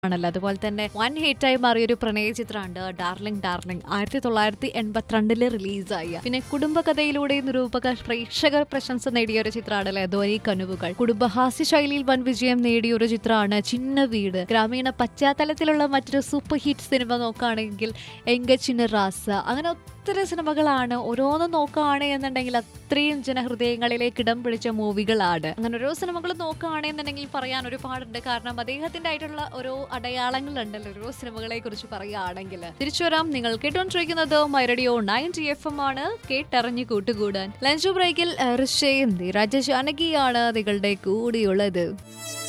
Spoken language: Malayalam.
ആണല്ലോ അതുപോലെ തന്നെ വൺ ഹിറ്റായി മാറിയ ഒരു പ്രണയ ചിത്രമുണ്ട് ഡാർലിംഗ് ഡാർലിംഗ് ആയിരത്തി തൊള്ളായിരത്തി എൺപത്തിരണ്ടില് റിലീസായ പിന്നെ കുടുംബകഥയിലൂടെ നിരൂപക പ്രേക്ഷക പ്രശംസ നേടിയ ഒരു ചിത്രമാണല്ലേ ധ്വനി കനുവുകൾ കുടുംബഹാസ്യ ശൈലിയിൽ വൻ വിജയം നേടിയ ഒരു ചിത്രമാണ് ചിന്ന വീട് ഗ്രാമീണ പശ്ചാത്തലത്തിലുള്ള മറ്റൊരു സൂപ്പർ ഹിറ്റ് സിനിമ നോക്കുകയാണെങ്കിൽ എങ്ക ചിന്ന റാസ അങ്ങനെ ഒത്തിരി സിനിമകളാണ് ഓരോന്നും നോക്കുകയാണ് എന്നുണ്ടെങ്കിൽ അത്രയും ജനഹൃദയങ്ങളിലേക്ക് ഇടം പിടിച്ച മൂവികളാണ് അങ്ങനെ ഓരോ സിനിമകൾ നോക്കുകയാണെന്നുണ്ടെങ്കിൽ പറയാൻ ഒരുപാടുണ്ട് കാരണം അദ്ദേഹത്തിന്റെ ആയിട്ടുള്ള ഓരോ അടയാളങ്ങളുണ്ടല്ലോ ഓരോ സിനിമകളെ കുറിച്ച് പറയുകയാണെങ്കിൽ തിരിച്ചു വരാം നിങ്ങൾ കേട്ടോണ്ടിരിക്കുന്നത് മൈറഡിയോ നയൻറ്റി എഫ് എം ആണ് കേട്ടറിഞ്ഞ് കൂട്ടുകൂടാൻ ലഞ്ച് ബ്രേക്കിൽ ഋഷയും രാജ ജാനകിയാണ് നിങ്ങളുടെ കൂടിയുള്ളത്